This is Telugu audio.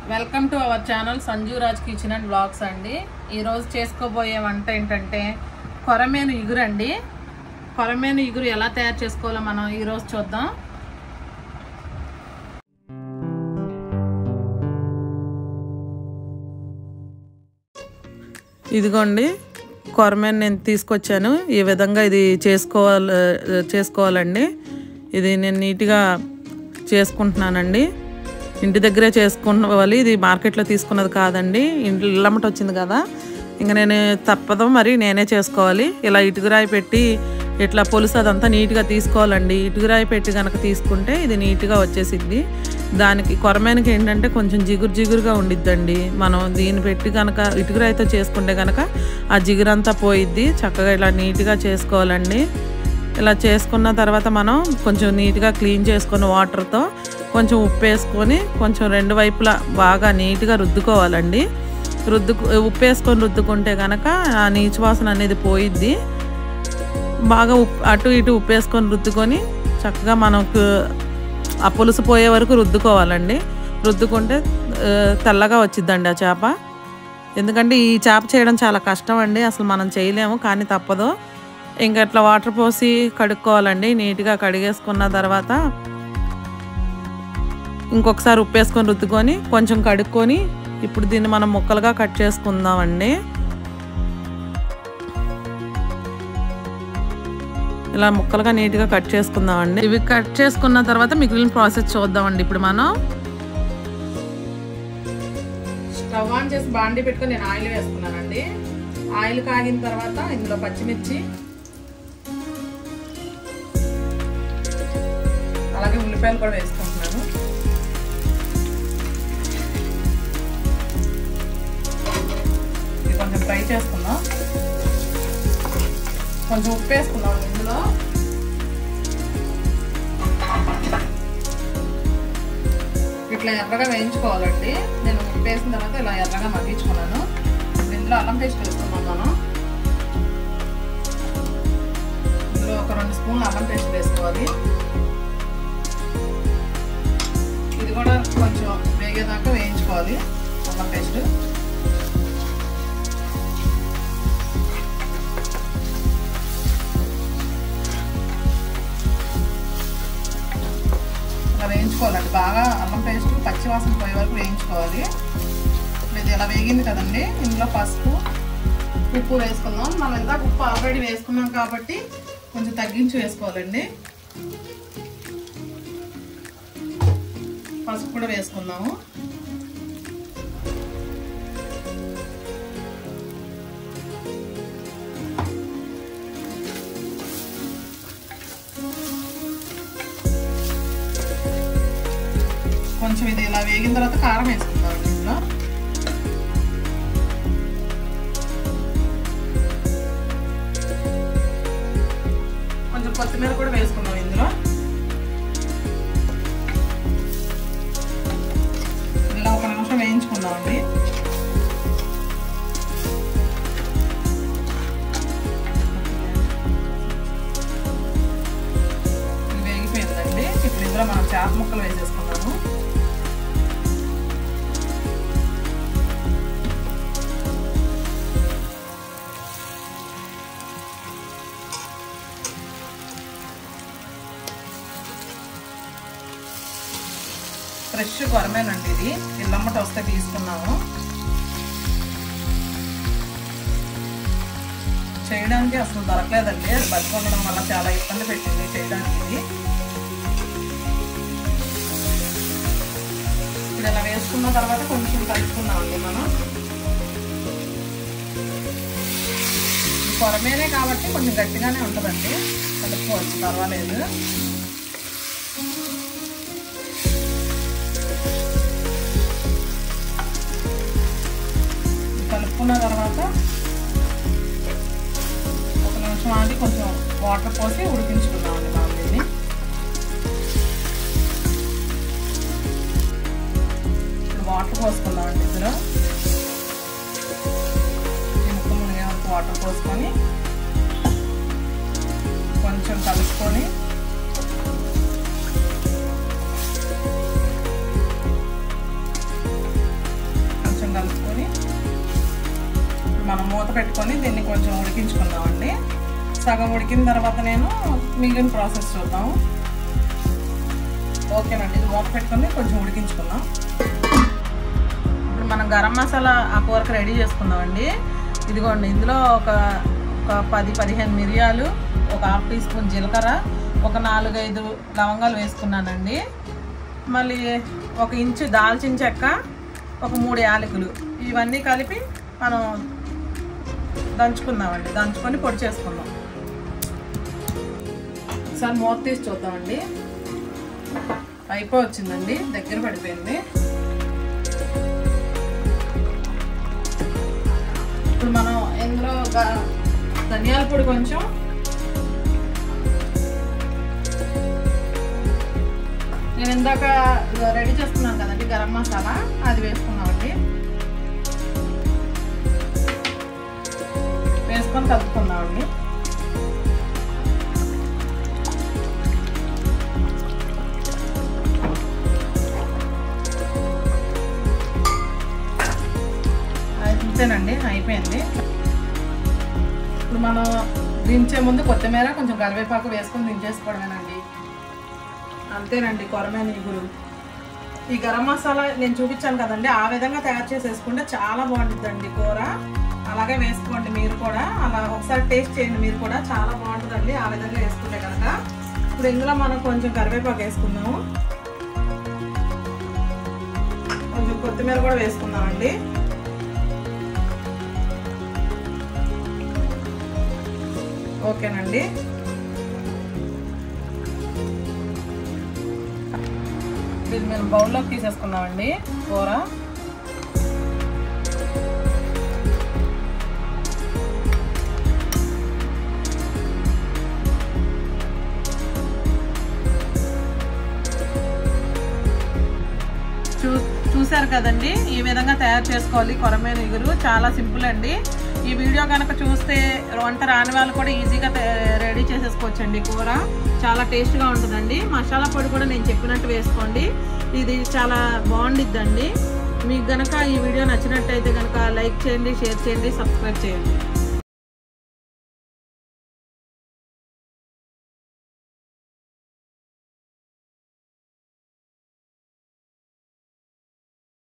welcome to our channel Sanju Raj kitchen and blogs అండి ఈరోజు చేసుకోబోయే వంట ఏంటంటే కొరమేను ఇగురు అండి కొరమేను ఇగురు ఎలా తయారు చేసుకోవాలో మనం ఈరోజు చూద్దాం ఇదిగోండి కొరమేను నేను తీసుకొచ్చాను ఈ విధంగా ఇది చేసుకోవాలి చేసుకోవాలండి ఇది నేను నీట్గా చేసుకుంటున్నానండి ఇంటి దగ్గరే చేసుకోవాలి ఇది మార్కెట్లో తీసుకున్నది కాదండి ఇంట్లో ఇల్లమ్మట వచ్చింది కదా ఇంకా నేను తప్పదు మరి నేనే చేసుకోవాలి ఇలా ఇటుకురాయి పెట్టి ఇట్లా పులుసు అదంతా నీట్గా తీసుకోవాలండి ఇటుకురాయి పెట్టి కనుక తీసుకుంటే ఇది నీట్గా వచ్చేసిద్ది దానికి కొరమేనకి ఏంటంటే కొంచెం జిగురు జిగురుగా ఉండిద్దండి మనం దీన్ని పెట్టి కనుక ఇటుకురాయితో చేసుకుంటే కనుక ఆ జిగురంతా పోయిద్ది చక్కగా ఇలా నీట్గా చేసుకోవాలండి ఇలా చేసుకున్న తర్వాత మనం కొంచెం నీట్గా క్లీన్ చేసుకొని వాటర్తో కొంచెం ఉప్పు వేసుకొని కొంచెం రెండు వైపులా బాగా నీట్గా రుద్దుకోవాలండి రుద్దుకు ఉప్పు వేసుకొని రుద్దుకుంటే కనుక ఆ నీచు వాసన అనేది పోయిద్ది బాగా ఉప్పు అటు ఇటు ఉప్పు వేసుకొని రుద్దుకొని చక్కగా మనకు ఆ పులుసు పోయే వరకు రుద్దుకోవాలండి రుద్దుకుంటే ఆ, తెల్లగా వచ్చిద్దండి ఆ చేప ఎందుకంటే ఈ చేప చేయడం చాలా కష్టం అండి అసలు మనం చేయలేము కానీ తప్పదు ఇంకా ఇట్లా వాటర్ పోసి కడుక్కోవాలండి నీట్గా కడిగేసుకున్న తర్వాత ఇంకొకసారి ఉప్పు వేసుకొని రుద్దుకొని కొంచెం కడుక్కొని ఇప్పుడు దీన్ని మనం ముక్కలుగా కట్ చేసుకుందామండి ఇలా ముక్కలుగా నీట్గా కట్ చేసుకుందామండి ఇవి కట్ చేసుకున్న తర్వాత మిగిలిన ప్రాసెస్ చూద్దామండి ఇప్పుడు మనం స్టవ్ ఆన్ చేసి బాండి పెట్టుకొని నేను ఆయిల్ వేసుకున్నానండి ఆయిల్ కాగిన తర్వాత ఇందులో పచ్చిమిర్చి అలాగే ఉల్లిపాయలు కూడా వేసుకుంటున్నాను ఇది కొంచెం ఫ్రై చేసుకుందాం కొంచెం ఉప్పు వేసుకుందాం ఇందులో ఇట్లా ఎర్రగా వేయించుకోవాలండి నేను ఉప్పు వేసిన తర్వాత ఇలా ఎర్రగా మగ్గించుకున్నాను ఇప్పుడు ఇందులో అల్లం పేస్ట్ వేసుకుందాం మనం ఇందులో ఒక రెండు స్పూన్లు అల్లం పేస్ట్ వేసుకోవాలి ఇది కూడా కొంచెం వేగేదాకా వేయించుకోవాలి అల్లం పేస్ట్ ఇలా వేయించుకోవాలండి బాగా అల్లం పేస్ట్ పచ్చి వాసన పోయే వరకు వేయించుకోవాలి ఇది ఇలా వేగింది కదండి ఇందులో పసుపు ఉప్పు వేసుకుందాం మనం ఇందాక ఉప్పు ఆల్రెడీ వేసుకున్నాం కాబట్టి కొంచెం తగ్గించి వేసుకోవాలండి పసుపు కూడా వేసుకుందాము కొంచెం ఇది ఇలా వేగిన తర్వాత కారం వేసుకుందాం ఇందులో కొంచెం కొత్తిమీర కూడా వేసుకుందాం ఇందులో ఇలా ఒక నిమిషం వేయించుకుందాం అండి ఇది వేగిపోయిందండి ఇప్పుడు ఇందులో మనం చేప ముక్కలు వేసేసుకున్నాము ఫ్రెష్ కొరమేనండి ఇది ఇల్లమ్మట వస్తే తీసుకున్నాము చేయడానికి అసలు దొరకలేదండి అది బతికొండడం వల్ల చాలా ఇబ్బంది పెట్టింది చేయడానికి ఇది ఇప్పుడు ఇలా వేసుకున్న తర్వాత కొంచెం కలుపుకున్నామండి మనం ఈ కొరమేనే కాబట్టి కొంచెం గట్టిగానే ఉంటుందండి కలుపుకోవచ్చు పర్వాలేదు కలుపుకున్న తర్వాత ఒక నిమిషం ఆగి కొంచెం వాటర్ పోసి ఉడికించుకుందామండి మనం దీన్ని ఇప్పుడు వాటర్ పోసుకుందామండి ఇందులో ఈ ముక్క మునిగే వరకు వాటర్ పోసుకొని కొంచెం కలుపుకొని మూత పెట్టుకొని దీన్ని కొంచెం ఉడికించుకుందామండి సగం ఉడికిన తర్వాత నేను మిగిలిన ప్రాసెస్ చూద్దాం ఓకేనండి ఇది మూత పెట్టుకొని కొంచెం ఉడికించుకుందాం ఇప్పుడు మనం గరం మసాలా ఆ కూరకు రెడీ చేసుకుందామండి ఇదిగోండి ఇందులో ఒక ఒక పది పదిహేను మిరియాలు ఒక హాఫ్ టీ స్పూన్ జీలకర్ర ఒక నాలుగైదు లవంగాలు వేసుకున్నానండి మళ్ళీ ఒక ఇంచు దాల్చిన చెక్క ఒక మూడు యాలకులు ఇవన్నీ కలిపి మనం దంచుకుందామండి దంచుకొని పొడి చేసుకుందాం ఒకసారి మూత తీసి చూద్దామండి అయిపోయి వచ్చిందండి దగ్గర పడిపోయింది ఇప్పుడు మనం ఇందులో గ- ధనియాల పొడి కొంచెం నేను ఇందాక రెడీ చేసుకున్నాను కదండి గరం మసాలా అది వేసుకున్నామండి వేసుకొని కలుపుకుందామండి అంతేనండి అయిపోయింది ఇప్పుడు మనం దించే ముందు కొత్తిమీర కొంచెం కరివేపాకు వేసుకొని దించేసుకోవడమేనండి అంతేనండి కొరమే నీగురు ఈ గరం మసాలా నేను చూపించాను కదండి ఆ విధంగా తయారు చేసేసుకుంటే చాలా బాగుంటుందండి కూర అలాగే వేసుకోండి మీరు కూడా అలా ఒకసారి టేస్ట్ చేయండి మీరు కూడా చాలా బాగుంటుందండి ఆ విధంగా వేసుకుంటే కనుక ఇప్పుడు ఇందులో మనం కొంచెం కరివేపాకు వేసుకుందాము కొంచెం కొత్తిమీర కూడా వేసుకుందామండి ఓకేనండి ఇది మేము బౌల్లోకి తీసేసుకుందామండి కూర చూ చూశారు కదండి ఈ విధంగా తయారు చేసుకోవాలి కొరమేను ఇగురు చాలా సింపుల్ అండి ఈ వీడియో కనుక చూస్తే వంట రాని వాళ్ళు కూడా ఈజీగా రెడీ చేసేసుకోవచ్చండి కూర చాలా టేస్ట్గా ఉంటుందండి మసాలా పొడి కూడా నేను చెప్పినట్టు వేసుకోండి ఇది చాలా బాగుండిద్దండి మీకు గనక ఈ వీడియో నచ్చినట్టయితే కనుక లైక్ చేయండి షేర్ చేయండి సబ్స్క్రైబ్ చేయండి